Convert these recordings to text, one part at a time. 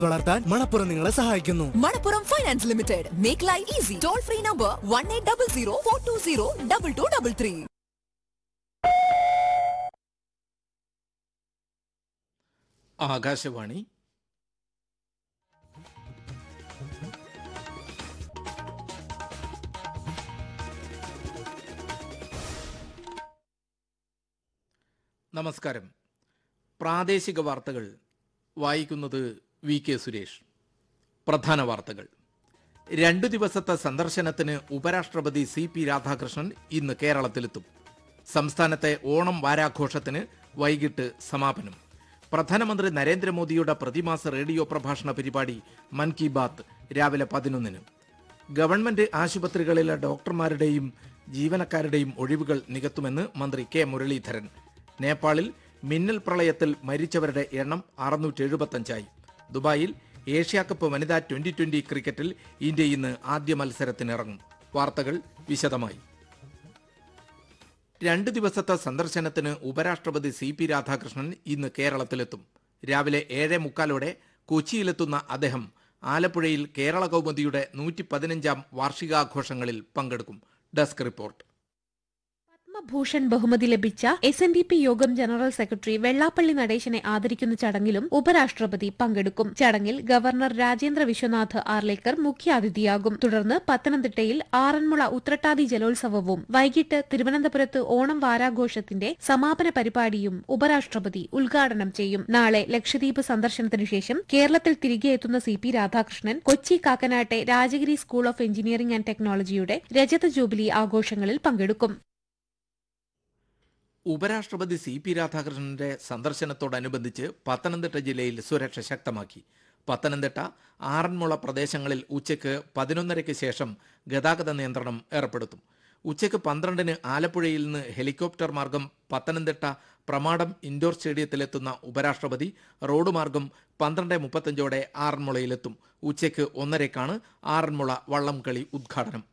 വളർത്താൻ മണപ്പുറം നിങ്ങളെ സഹായിക്കുന്നു Manappuram finance limited make life easy toll free number one eight double zero four two zero double two double three Akashvani നമസ്കാരം പ്രാദേശിക വാർത്തകൾ വായിക്കുന്നത് വി കെ സുരേഷ് പ്രധാന വാർത്തകൾ രണ്ടു ദിവസത്തെ സന്ദർശനത്തിന് ഉപരാഷ്ട്രപതി സി പി രാധാകൃഷ്ണൻ ഇന്ന് കേരളത്തിലെത്തും സംസ്ഥാനത്തെ ഓണം വാരാഘോഷത്തിന് വൈകിട്ട് സമാപനം പ്രധാനമന്ത്രി നരേന്ദ്രമോദിയുടെ പ്രതിമാസ റേഡിയോ പ്രഭാഷണ പരിപാടി മൻ കി ബാത്ത് രാവിലെ പതിനൊന്നിന് ഗവൺമെന്റ് ആശുപത്രികളിലെ ഡോക്ടർമാരുടെയും ജീവനക്കാരുടെയും ഒഴിവുകൾ നികത്തുമെന്ന് മന്ത്രി കെ മുരളീധരൻ നേപ്പാളിൽ മിന്നൽ പ്രളയത്തിൽ മരിച്ചവരുടെ എണ്ണം അറുന്നൂറ്റി എഴുപത്തഞ്ചായി ദുബായിൽ ഏഷ്യാകപ്പ് വനിതാ ട്വന്റി ട്വന്റി ക്രിക്കറ്റിൽ ഇന്ത്യ ഇന്ന് ആദ്യ മത്സരത്തിനിറങ്ങും വാർത്തകൾ വിശദമായി രണ്ട് ദിവസത്തെ സന്ദർശനത്തിന് ഉപരാഷ്ട്രപതി സി പി രാധാകൃഷ്ണൻ ഇന്ന് കേരളത്തിലെത്തും രാവിലെ ഏഴേ മുക്കാലോടെ കൊച്ചിയിലെത്തുന്ന അദ്ദേഹം ആലപ്പുഴയിൽ കേരള കൗമുദിയുടെ നൂറ്റി പതിനഞ്ചാം വാർഷികാഘോഷങ്ങളിൽ പങ്കെടുക്കും ഡെസ്ക് റിപ്പോർട്ട് പത്മഭൂഷൺ ബഹുമതി ലഭിച്ച എസ് എൻ ഡി പി യോഗം ജനറൽ സെക്രട്ടറി വെള്ളാപ്പള്ളി നടേശനെ ആദരിക്കുന്ന ചടങ്ങിലും ഉപരാഷ്ട്രപതി പങ്കെടുക്കും ചടങ്ങിൽ ഗവർണർ രാജേന്ദ്ര വിശ്വനാഥ് ആർലേക്കർ മുഖ്യാതിഥിയാകും തുടർന്ന് പത്തനംതിട്ടയിൽ ആറന്മുള ഉത്രട്ടാതി ജലോത്സവവും വൈകിട്ട് തിരുവനന്തപുരത്ത് ഓണം വാരാഘോഷത്തിന്റെ സമാപന പരിപാടിയും ഉപരാഷ്ട്രപതി ഉദ്ഘാടനം ചെയ്യും നാളെ ലക്ഷദ്വീപ് സന്ദർശനത്തിനു ശേഷം കേരളത്തിൽ തിരികെ എത്തുന്ന സി പി രാധാകൃഷ്ണൻ കൊച്ചി കാക്കനാട്ടെ Rajagiri school of engineering and ടെക്നോളജിയുടെ രജത ജൂബിലി ആഘോഷങ്ങളിൽ പങ്കെടുക്കും ഉപരാഷ്ട്രപതി സി പി രാധാകൃഷ്ണന്റെ സന്ദർശനത്തോടനുബന്ധിച്ച് പത്തനംതിട്ട ജില്ലയിൽ സുരക്ഷ ശക്തമാക്കി പത്തനംതിട്ട ആറന്മുള പ്രദേശങ്ങളിൽ ഉച്ചയ്ക്ക് പതിനൊന്നരയ്ക്ക് ശേഷം ഗതാഗത നിയന്ത്രണം ഏർപ്പെടുത്തും ഉച്ചയ്ക്ക് പന്ത്രണ്ടിന് ആലപ്പുഴയിൽ നിന്ന് ഹെലികോപ്റ്റർ മാർഗം പത്തനംതിട്ട പ്രമാടം ഇൻഡോർ സ്റ്റേഡിയത്തിലെത്തുന്ന ഉപരാഷ്ട്രപതി റോഡ് മാർഗം പന്ത്രണ്ട് മുപ്പത്തഞ്ചോടെ ആറന്മുളയിലെത്തും ഉച്ചയ്ക്ക് ഒന്നരയ്ക്കാണ് ആറന്മുള വള്ളംകളി ഉദ്ഘാടനം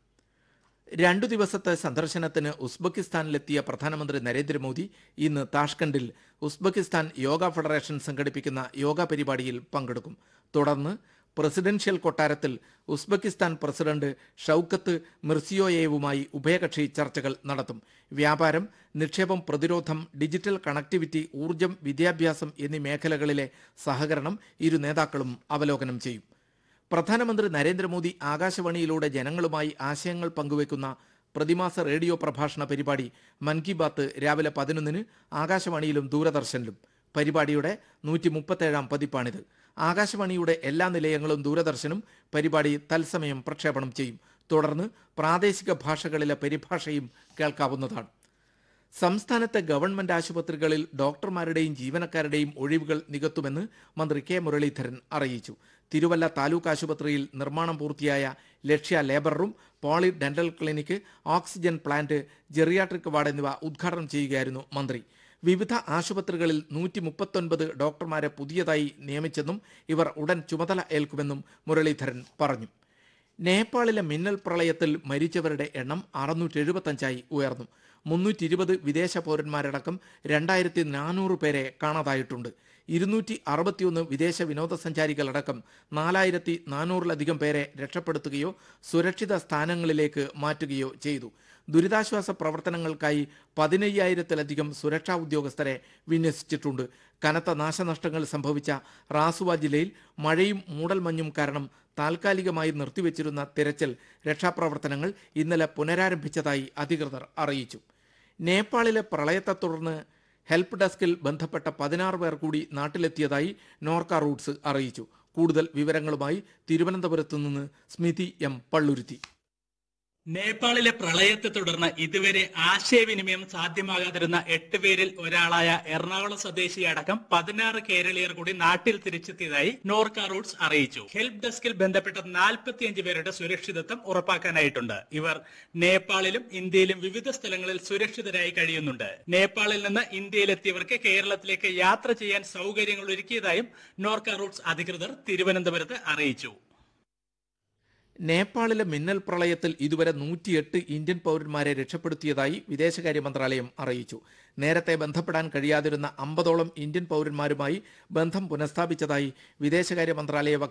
രണ്ടു ദിവസത്തെ സന്ദർശനത്തിന് ഉസ്ബെക്കിസ്ഥാനിലെത്തിയ പ്രധാനമന്ത്രി നരേന്ദ്രമോദി ഇന്ന് താഷ്കണ്ടിൽ ഉസ്ബെക്കിസ്ഥാൻ യോഗ ഫെഡറേഷൻ സംഘടിപ്പിക്കുന്ന യോഗ പരിപാടിയിൽ പങ്കെടുക്കും തുടർന്ന് പ്രസിഡൻഷ്യൽ കൊട്ടാരത്തിൽ ഉസ്ബെക്കിസ്ഥാൻ പ്രസിഡന്റ് ഷൌക്കത്ത് മിർസിയോയേവുമായി ഉഭയകക്ഷി ചർച്ചകൾ നടത്തും വ്യാപാരം നിക്ഷേപം പ്രതിരോധം ഡിജിറ്റൽ കണക്ടിവിറ്റി ഊർജം വിദ്യാഭ്യാസം എന്നീ മേഖലകളിലെ സഹകരണം ഇരു നേതാക്കളും അവലോകനം ചെയ്യും പ്രധാനമന്ത്രി നരേന്ദ്രമോദി ആകാശവാണിയിലൂടെ ജനങ്ങളുമായി ആശയങ്ങൾ പങ്കുവെക്കുന്ന പ്രതിമാസ റേഡിയോ പ്രഭാഷണ പരിപാടി മൻ കി ബാത്ത് രാവിലെ പതിനൊന്നിന് ആകാശവാണിയിലും ദൂരദർശനിലും പരിപാടിയുടെ നൂറ്റി മുപ്പത്തേഴാം പതിപ്പാണിത് ആകാശവാണിയുടെ എല്ലാ നിലയങ്ങളും ദൂരദർശനും പരിപാടി തത്സമയം പ്രക്ഷേപണം ചെയ്യും തുടർന്ന് പ്രാദേശിക ഭാഷകളിലെ പരിഭാഷയും കേൾക്കാവുന്നതാണ് സംസ്ഥാനത്തെ ഗവൺമെന്റ് ആശുപത്രികളിൽ ഡോക്ടർമാരുടെയും ജീവനക്കാരുടെയും ഒഴിവുകൾ നികത്തുമെന്ന് മന്ത്രി കെ മുരളീധരൻ അറിയിച്ചു തിരുവല്ല താലൂക്ക് ആശുപത്രിയിൽ നിർമ്മാണം പൂർത്തിയായ Lakshya labour room poly dental clinic oxygen plant geriatric ward എന്നിവ ഉദ്ഘാടനം ചെയ്യുകയായിരുന്നു മന്ത്രി വിവിധ ആശുപത്രികളിൽ നൂറ്റി മുപ്പത്തൊൻപത് ഡോക്ടർമാരെ പുതിയതായി നിയമിച്ചെന്നും ഇവർ ഉടൻ ചുമതല ഏൽക്കുമെന്നും മുരളീധരൻ പറഞ്ഞു നേപ്പാളിലെ മിന്നൽ പ്രളയത്തിൽ മരിച്ചവരുടെ എണ്ണം അറുന്നൂറ്റി എഴുപത്തഞ്ചായി ഉയർന്നു മുന്നൂറ്റി ഇരുപത് വിദേശ പൗരന്മാരടക്കം രണ്ടായിരത്തി നാനൂറ് പേരെ കാണാതായിട്ടുണ്ട് ഇരുന്നൂറ്റി അറുപത്തിയൊന്ന് വിദേശ വിനോദസഞ്ചാരികളടക്കം നാലായിരത്തി നാനൂറിലധികം പേരെ രക്ഷപ്പെടുത്തുകയോ സുരക്ഷിത സ്ഥാനങ്ങളിലേക്ക് മാറ്റുകയോ ചെയ്തു ദുരിതാശ്വാസ പ്രവർത്തനങ്ങൾക്കായി പതിനയ്യായിരത്തിലധികം സുരക്ഷാ ഉദ്യോഗസ്ഥരെ വിന്യസിച്ചിട്ടുണ്ട് കനത്ത നാശനഷ്ടങ്ങൾ സംഭവിച്ച റാസുവ ജില്ലയിൽ മഴയും മൂടൽമഞ്ഞും കാരണം താൽക്കാലികമായി നിർത്തിവെച്ചിരുന്ന തിരച്ചിൽ രക്ഷാപ്രവർത്തനങ്ങൾ ഇന്നലെ പുനരാരംഭിച്ചതായി അധികൃതർ അറിയിച്ചു നേപ്പാളിലെ പ്രളയത്തെ തുടർന്ന് ഹെൽപ്പ് ഡെസ്കിൽ ബന്ധപ്പെട്ട പതിനാറ് പേർ കൂടി നാട്ടിലെത്തിയതായി നോർക്ക റൂട്ട്സ് അറിയിച്ചു കൂടുതൽ വിവരങ്ങളുമായി തിരുവനന്തപുരത്ത് നിന്ന് സ്മിതി എം പള്ളുരുത്തി നേപ്പാളിലെ പ്രളയത്തെ തുടർന്ന് ഇതുവരെ ആശയവിനിമയം സാധ്യമാകാതിരുന്ന എട്ട് പേരിൽ ഒരാളായ എറണാകുളം സ്വദേശി അടക്കം പതിനാറ് കേരളീയർ കൂടി നാട്ടിൽ തിരിച്ചെത്തിയതായി നോർക്ക റൂട്ട്സ് അറിയിച്ചു ഹെൽപ്പ് ഡെസ്കിൽ ബന്ധപ്പെട്ട നാൽപ്പത്തിയഞ്ച് പേരുടെ സുരക്ഷിതത്വം ഉറപ്പാക്കാനായിട്ടുണ്ട് ഇവർ നേപ്പാളിലും ഇന്ത്യയിലും വിവിധ സ്ഥലങ്ങളിൽ സുരക്ഷിതരായി കഴിയുന്നുണ്ട് നേപ്പാളിൽ നിന്ന് ഇന്ത്യയിലെത്തിയവർക്ക് കേരളത്തിലേക്ക് യാത്ര ചെയ്യാൻ സൗകര്യങ്ങൾ ഒരുക്കിയതായും നോർക്ക റൂട്ട്സ് അധികൃതർ തിരുവനന്തപുരത്ത് അറിയിച്ചു നേപ്പാളിലെ മിന്നൽ പ്രളയത്തിൽ ഇതുവരെ നൂറ്റിയെട്ട് ഇന്ത്യൻ പൗരന്മാരെ രക്ഷപ്പെടുത്തിയതായി വിദേശകാര്യ മന്ത്രാലയം അറിയിച്ചു നേരത്തെ ബന്ധപ്പെടാൻ കഴിയാതിരുന്ന അമ്പതോളം ഇന്ത്യൻ പൗരന്മാരുമായി ബന്ധം പുനഃസ്ഥാപിച്ചതായി വിദേശകാര്യ മന്ത്രാലയ